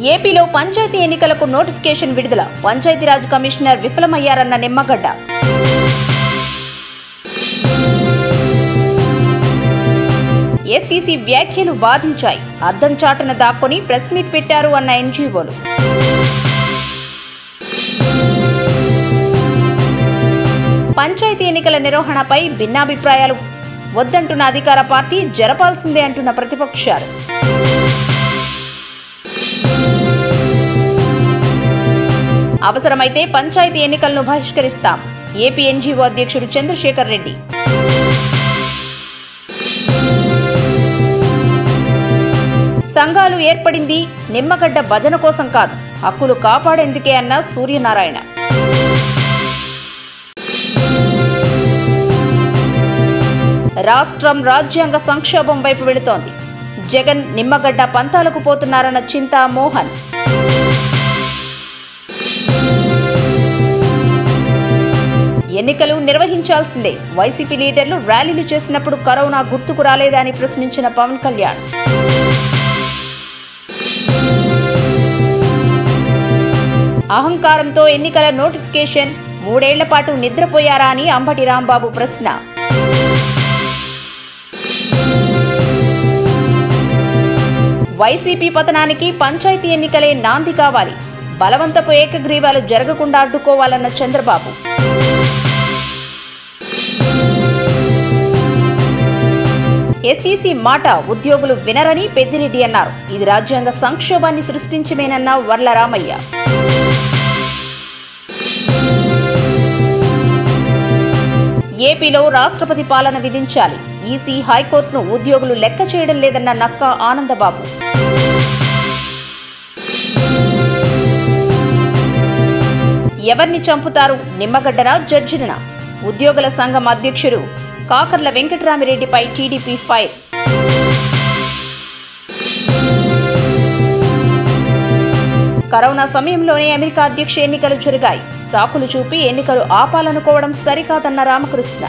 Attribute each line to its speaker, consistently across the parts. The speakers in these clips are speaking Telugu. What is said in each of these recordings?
Speaker 1: ఏపీలో పంచాయతీ ఎన్నికలకు నోటిఫికేషన్ విడుదల పంచాయతీరాజ్ కమిషనర్ విఫలమయ్యారన్న నిమ్మగడ్డ ఎస్సీసీ వ్యాఖ్యలు బాధించాయి అద్దం చాటున దాక్కొని ప్రెస్ మీట్ పెట్టారు అన్న ఎన్జీఓలు పంచాయతీ ఎన్నికల నిర్వహణపై భిన్నాభిప్రాయాలు వద్దంటున్న అధికార పార్టీ జరపాల్సిందే అంటున్న ప్రతిపక్షాలు అవసరమైతే పంచాయతీ ఎన్నికలను బహిష్కరిస్తాం ఏపీ ఎన్జీఓ అధ్యక్షుడు చంద్రశేఖర్ రెడ్డి సంఘాలు ఏర్పడింది నిమ్మగడ్డ భజన కోసం కాదు హక్కులు కాపాడేందుకే అన్న సూర్యనారాయణ రాష్ట్రం రాజ్యాంగ సంక్షోభం వైపు వెళుతోంది జగన్ నిమ్మగడ్డ పంతాలకు పోతున్నారన్న చింతా మోహన్ ఎన్నికలు నిర్వహించాల్సిందే వైసీపీ లీడర్లు ర్యాలీలు చేసినప్పుడు కరోనా గుర్తుకు రాలేదా అని ప్రశ్నించిన పవన్ కళ్యాణ్ అహంకారంతో ఎన్నికల నోటిఫికేషన్ మూడేళ్ల పాటు నిద్రపోయారా అని అంబటి రాంబాబు ప్రశ్న వైసీపీ పతనానికి పంచాయతీ ఎన్నికలే నాంది కావాలి బలవంతపు ఏకగ్రీవాలు జరగకుండా అడ్డుకోవాలన్న చంద్రబాబు ఎస్ఈసి మాట ఉద్యోగులు వినరని పెద్దిరెడ్డి అన్నారు ఇది రాజ్యాంగ సంక్షోభాన్ని సృష్టించమేనన్న వర్ల రామయ్య ఏపీలో రాష్ట్రపతి పాలన విధించాలి ఈసీ హైకోర్టును ఉద్యోగులు లెక్క చేయడం లేదన్న నక్క ఆనందబాబు ఎవరిని చంపుతారు నిమ్మగడ్డనా జడ్జినా ఉద్యోగుల సంఘం అధ్యక్షుడు కాకర్ల వెంకటరామిరెడ్డిపై టీడీపీ ఫైర్ కరోనా సమయంలోనే అమెరికా అధ్యక్ష ఎన్నికలు జరిగాయి సాకులు చూపి ఎన్నికలు ఆపాలనుకోవడం సరికాదన్న రామకృష్ణ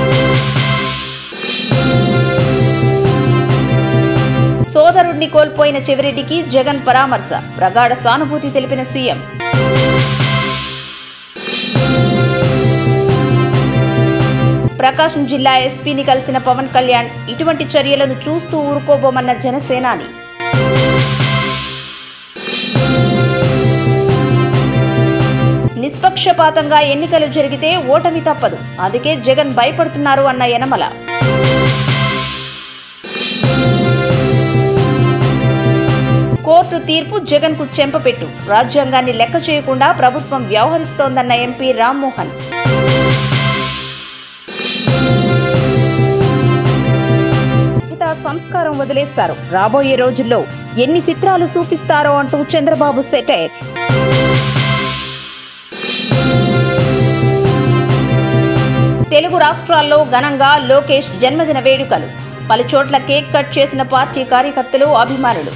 Speaker 1: సోదరుడిని కోల్పోయిన చెవిరెడ్డికి జగన్ పరామర్శ ప్రగాఢ సానుభూతి తెలిపిన సీఎం ప్రకాశం జిల్లా ఎస్పీని కలిసిన పవన్ కళ్యాణ్ ఇటువంటి చర్యలను చూస్తూ ఊరుకోబోమన్న జనసేనాని నిష్పక్షపాతంగా ఎన్నికలు జరిగితే ఓటమి తప్పదు అందుకే జగన్ భయపడుతున్నారు అన్న యనమల కోర్టు తీర్పు జగన్ కు చెంపపెట్టు రాజ్యాంగాన్ని లెక్క చేయకుండా ప్రభుత్వం వ్యవహరిస్తోందన్న ఎంపీ రామ్మోహన్ మిగతా సంస్కారం వదిలేస్తారు రాబోయే రోజుల్లో ఎన్ని చిత్రాలు చూపిస్తారో అంటూ చంద్రబాబు సెటైర్ తెలుగు రాష్ట్రాల్లో ఘనంగా లోకేష్ జన్మదిన వేడుకలు పలు చోట్ల కేక్ కట్ చేసిన పార్టీ కార్యకర్తలు అభిమానులు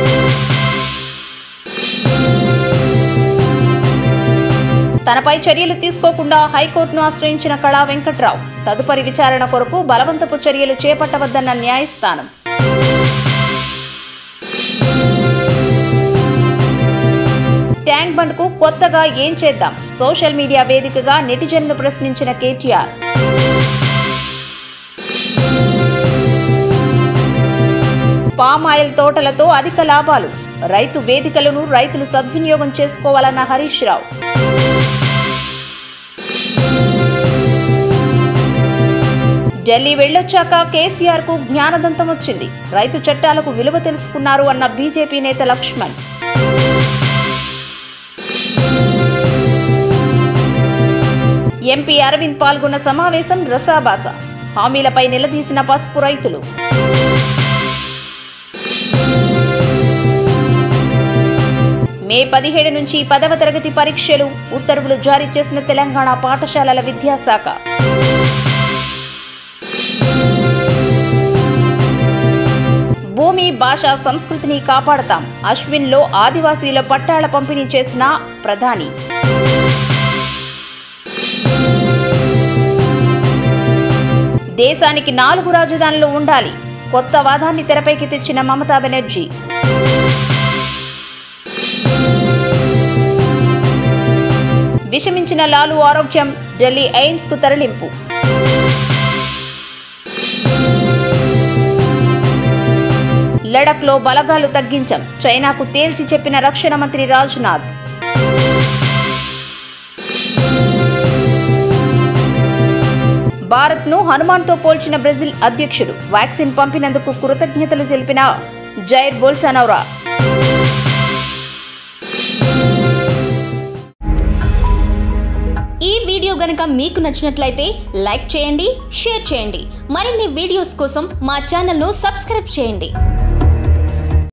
Speaker 1: తనపై చర్యలు తీసుకోకుండా హైకోర్టును ఆశ్రయించిన కళా వెంకట్రావు తదుపరి విచారణ కొరకు బలవంతపు చర్యలు చేపట్టవద్దన్న న్యాయస్థానం ట్యాంక్ బండ్ కు కొత్తగా ఏం చేద్దాం సోషల్ మీడియా వేదికగా నెటిజన్లు ప్రశ్నించిన కేటీఆర్ పామాయిల్ తోటలతో అధిక లాభాలు రైతు వేదికలను రైతులు సద్వినియోగం చేసుకోవాలన్న హరీష్ రావు ఢిల్లీ వెళ్ళొచ్చాక కేసీఆర్ కు జ్ఞానదంతం వచ్చింది రైతు చట్టాలకు విలువ తెలుసుకున్నారు అన్న బీజేపీ నేత లక్ష్మణ్ ఎంపీ అరవింద్ పాల్గొన్న సమావేశం రసాబాస హామీలపై నిలదీసిన పసుపు రైతులు మే పదిహేడు నుంచి పదవ తరగతి పరీక్షలు ఉత్తర్వులు జారీ చేసిన తెలంగాణ పాఠశాలల విద్యాశాఖ భూమి భాష సంస్కృతిని కాపాడతాం అశ్విన్లో ఆదివాసీల పట్టాల పంపిణీ చేసిన ప్రధాని దేశానికి నాలుగు రాజధానులు ఉండాలి కొత్త వాదాన్ని తెరపైకి తెచ్చిన మమతా బెనర్జీ విషమించిన లాలు ఆరోగ్యం ఢిల్లీ ఎయిమ్స్ కు తరలింపు లడఖ్లో బలగాలు తగ్గించాం చైనాకు తేల్చి చెప్పిన రక్షణ మంత్రి రాజ్నాథ్ భారత్ను హనుమాన్తో పోల్చిన బ్రెజిల్ అధ్యక్షుడు వ్యాక్సిన్ పంపినందుకు కృతజ్ఞతలు తెలిపిన జైర్ బోల్సనౌరా
Speaker 2: ఈ వీడియో గనక మీకు నచ్చినట్లయితే లైక్ చేయండి షేర్ చేయండి మరిన్ని వీడియోస్ కోసం మా ఛానల్ను సబ్స్క్రైబ్ చేయండి